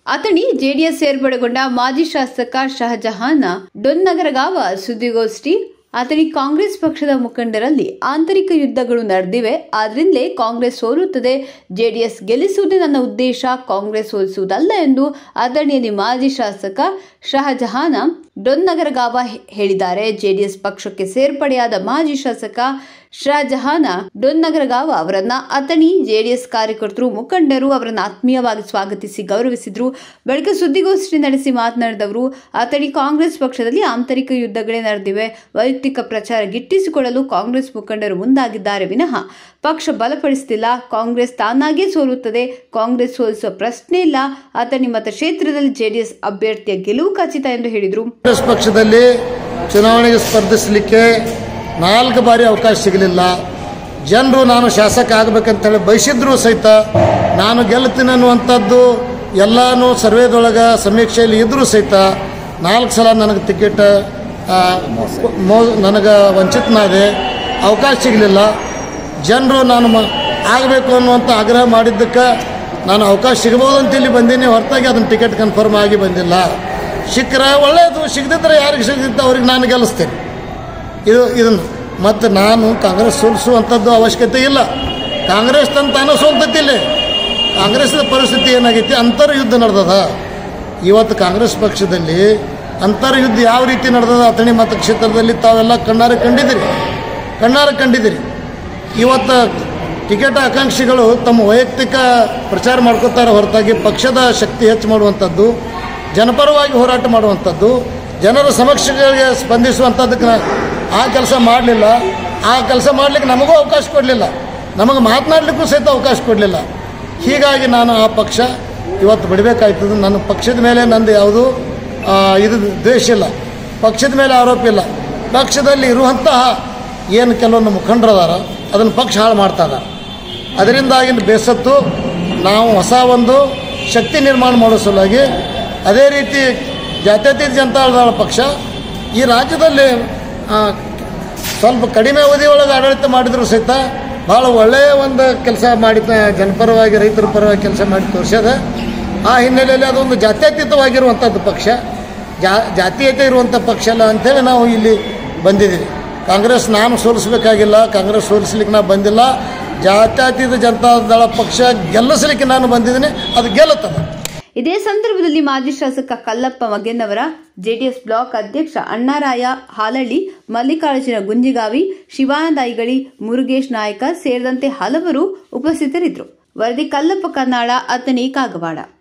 ಅತಣಿ JDS ಸೇರ್ಪಡೆಗೊಂಡ ಮಾಜಿ ಶಾಸಕ ಶಹಜಹಾನ್ ಡೊನ್ನಗರಗಾವ ಸುದ್ದಿಗೋಷ್ಠಿ ಅತನಿ ಕಾಂಗ್ರೆಸ್ ಪಕ್ಷದ ಮುಖಂಡರಲ್ಲಿ ಆಂತರಿಕ ಯುದ್ಧಗಳು ನಡೆದಿವೆ ಆದ್ರಿಂದಲೇ ಕಾಂಗ್ರೆಸ್ ಸೋಲುತ್ತದೆ ಜೆಡಿಎಸ್ ಗೆಲ್ಲಿಸುವುದೇ ನನ್ನ ಉದ್ದೇಶ ಕಾಂಗ್ರೆಸ್ ಸೋಲಿಸುವುದಲ್ಲ ಎಂದು ಅಥಣಿಯಲ್ಲಿ ಮಾಜಿ ಶಾಸಕ ಶಹಜಹಾನ ಡೊನ್ನಗರಗಾವ ಹೇಳಿದ್ದಾರೆ ಜೆಡಿಎಸ್ ಪಕ್ಷಕ್ಕೆ ಸೇರ್ಪಡೆಯಾದ ಮಾಜಿ ಶಾಸಕ ಶಹಜಹಾನ ಡೊನ್ನಗರಗಾವ ಅವರನ್ನ ಅಥಣಿ ಜೆಡಿಎಸ್ ಕಾರ್ಯಕರ್ತರು ಮುಖಂಡರು ಅವರನ್ನು ಆತ್ಮೀಯವಾಗಿ ಸ್ವಾಗತಿಸಿ ಗೌರವಿಸಿದ್ರು ಬಳಿಕ ಸುದ್ದಿಗೋಷ್ಠಿ ನಡೆಸಿ ಮಾತನಾಡಿದವರು ಅಥಣಿ ಕಾಂಗ್ರೆಸ್ ಪಕ್ಷದಲ್ಲಿ ಆಂತರಿಕ ಯುದ್ಧಗಳೇ ನಡೆದಿವೆ ವೈಯಕ್ತಿಕ ಪ್ರಚಾರ ಗಿಟ್ಟಿಸಿಕೊಳ್ಳಲು ಕಾಂಗ್ರೆಸ್ ಮುಖಂಡರು ಮುಂದಾಗಿದ್ದಾರೆ ವಿನಃ ಪಕ್ಷ ಬಲಪಡಿಸುತ್ತಿಲ್ಲ ಕಾಂಗ್ರೆಸ್ ತಾನಾಗೇ ಸೋಲುತ್ತದೆ ಕಾಂಗ್ರೆಸ್ ಸೋಲಿಸುವ ಪ್ರಶ್ನೆ ಇಲ್ಲ ಅಥಣಿ ಮತಕ್ಷೇತ್ರದಲ್ಲಿ ಜೆಡಿಎಸ್ ಅಭ್ಯರ್ಥಿಯ ಗೆಲುವು ಖಚಿತ ಎಂದು ಹೇಳಿದರು ಕಾಂಗ್ರೆಸ್ ಪಕ್ಷದಲ್ಲಿ ಚುನಾವಣೆಗೆ ಸ್ಪರ್ಧಿಸಲಿಕ್ಕೆ ನಾಲ್ಕು ಬಾರಿ ಅವಕಾಶ ಸಿಗಲಿಲ್ಲ ಜನರು ನಾನು ಶಾಸಕ ಆಗಬೇಕಂತೇಳಿ ಬಯಸಿದ್ರು ಸಹಿತ ನಾನು ಗೆಲ್ತೀನಿ ಅನ್ನುವಂಥದ್ದು ಎಲ್ಲನೂ ಸರ್ವೇದೊಳಗೆ ಸಮೀಕ್ಷೆಯಲ್ಲಿ ಇದ್ದರೂ ಸಹಿತ ನಾಲ್ಕು ಸಲ ನನಗೆ ಟಿಕೆಟ್ ಮೋ ನನಗೆ ವಂಚಿತನಾದೆ ಅವಕಾಶ ಸಿಗಲಿಲ್ಲ ಜನರು ನಾನು ಮ ಆಗಬೇಕು ಅನ್ನುವಂಥ ಆಗ್ರಹ ಮಾಡಿದ್ದಕ್ಕೆ ನಾನು ಅವಕಾಶ ಸಿಗಬಹುದು ಅಂತ ಇಲ್ಲಿ ಬಂದೀನಿ ಹೊರತಾಗಿ ಅದನ್ನು ಟಿಕೆಟ್ ಕನ್ಫರ್ಮ್ ಆಗಿ ಬಂದಿಲ್ಲ ಸಿಕ್ಕರೆ ಒಳ್ಳೆಯದು ಸಿಗದಿದ್ದರೆ ಯಾರಿಗೆ ಸಿಗದಿತ್ತು ಅವ್ರಿಗೆ ನಾನು ಗೆಲ್ಲಿಸ್ತೇನೆ ಇದು ಇದನ್ನು ಮತ್ತು ನಾನು ಕಾಂಗ್ರೆಸ್ ಸೋಲಿಸುವಂಥದ್ದು ಅವಶ್ಯಕತೆ ಇಲ್ಲ ಕಾಂಗ್ರೆಸ್ ತನ್ನ ತಾನೇ ಸೋಲ್ತೈತಿಲ್ಲ ಕಾಂಗ್ರೆಸ್ನ ಪರಿಸ್ಥಿತಿ ಏನಾಗೈತಿ ಅಂತರ್ಯುದ್ಧ ನಡೆದದ ಇವತ್ತು ಕಾಂಗ್ರೆಸ್ ಪಕ್ಷದಲ್ಲಿ ಅಂತರ್ಯುದ್ಧ ಯಾವ ರೀತಿ ನಡೆದದ ಅಥಣಿ ಮತಕ್ಷೇತ್ರದಲ್ಲಿ ತಾವೆಲ್ಲ ಕಣ್ಣಾರೆ ಕಂಡಿದ್ದೀರಿ ಕಣ್ಣಾರೆ ಕಂಡಿದ್ದೀರಿ ಇವತ್ತು ಟಿಕೆಟ್ ಆಕಾಂಕ್ಷಿಗಳು ತಮ್ಮ ವೈಯಕ್ತಿಕ ಪ್ರಚಾರ ಮಾಡ್ಕೋತಾರೆ ಹೊರತಾಗಿ ಪಕ್ಷದ ಶಕ್ತಿ ಹೆಚ್ಚು ಮಾಡುವಂಥದ್ದು ಜನಪರವಾಗಿ ಹೋರಾಟ ಮಾಡುವಂಥದ್ದು ಜನರ ಸಮಸ್ಯೆಗಳಿಗೆ ಸ್ಪಂದಿಸುವಂಥದ್ದಕ್ಕೆ ನಾ- ಆ ಕೆಲಸ ಮಾಡಲಿಲ್ಲ ಆ ಕೆಲಸ ಮಾಡಲಿಕ್ಕೆ ನಮಗೂ ಅವಕಾಶ ಕೊಡಲಿಲ್ಲ ನಮಗೆ ಮಾತನಾಡಲಿಕ್ಕೂ ಸಹಿತ ಅವಕಾಶ ಕೊಡಲಿಲ್ಲ ಹೀಗಾಗಿ ನಾನು ಆ ಪಕ್ಷ ಇವತ್ತು ಬಿಡಬೇಕಾಯ್ತದೆ ನನ್ನ ಪಕ್ಷದ ಮೇಲೆ ನಂದು ಯಾವುದು ಆ, ಇದು ದ್ವೇಷ ಇಲ್ಲ ಪಕ್ಷದ ಮೇಲೆ ಆರೋಪ ಇಲ್ಲ ಪಕ್ಷದಲ್ಲಿ ಇರುವಂತಹ ಏನು ಕೆಲವೊಂದು ಮುಖಂಡರದಾರ ಅದನ್ನು ಪಕ್ಷ ಹಾಳು ಮಾಡ್ತಾ ಇದ್ದಾರೆ ಅದರಿಂದಾಗಿ ಬೇಸತ್ತು ನಾವು ಹೊಸ ಒಂದು ಶಕ್ತಿ ನಿರ್ಮಾಣ ಮಾಡೋ ಸಲುವಾಗಿ ಅದೇ ರೀತಿ ಜಾತ್ಯತೀತ ಜನತಾದಳ ಪಕ್ಷ ಈ ರಾಜ್ಯದಲ್ಲಿ ಆ, ಸ್ವಲ್ಪ ಕಡಿಮೆ ಅವಧಿಯೊಳಗೆ ಆಡಳಿತ ಮಾಡಿದ್ರು ಸಹಿತ ಭಾಳ ಒಳ್ಳೆಯ ಒಂದು ಕೆಲಸ ಮಾಡಿ ತ- ಜನಪರವಾಗಿ ರೈತರ ಪರವಾಗಿ ಕೆಲಸ ಮಾಡಿ ತೋರಿಸ್ಯದ ಆ ಹಿನ್ನೆಲೆಯಲ್ಲಿ ಅದೊಂದು ಜಾತ್ಯತೀತವಾಗಿರುವಂಥದ್ದು ಪಕ್ಷ ಜಾ ಜಾತೀಯತೆ ಇರುವಂಥ ಪಕ್ಷ ಅಲ್ಲ ಅಂತೇಳಿ ನಾವು ಇಲ್ಲಿ ಬಂದಿದ್ದೀವಿ ಕಾಂಗ್ರೆಸ್ ನಾನು ಸೋಲಿಸ್ಬೇಕಾಗಿಲ್ಲ ಕಾಂಗ್ರೆಸ್ ಸೋಲಿಸ್ಲಿಕ್ಕೆ ನಾನು ಬಂದಿಲ್ಲ ಜಾತ್ಯತೀತ ಜನತಾದಳ ಪಕ್ಷ ಗೆಲ್ಲಿಸ್ಲಿಕ್ಕೆ ನಾನು ಬಂದಿದ್ದೀನಿ ಅದು ಗೆಲ್ಲುತ್ತದೆ ಇದೇ ಸಂದರ್ಭದಲ್ಲಿ ಮಾಜಿ ಶಾಸಕ ಕಲ್ಲಪ್ಪ ಮಗೆನ್ನವರ ಜೆಡಿಎಸ್ ಬ್ಲಾಕ್ ಅಧ್ಯಕ್ಷ ಅಣ್ಣಾರಾಯ ಹಾಲಳ್ಳಿ ಮಲ್ಲಿಕಾರ್ಜುನ ಗುಂಜಿಗಾವಿ ಶಿವಾನಂದ ಐಗಳಿ ಮುರುಗೇಶ್ ನಾಯಕ ಸೇರಿದಂತೆ ಹಲವರು ಉಪಸ್ಥಿತರಿದ್ದರು ವರದಿ ಕಲ್ಲಪ್ಪ ಕನ್ನಾಳ ಅತನಿ ಕಾಗವಾಡ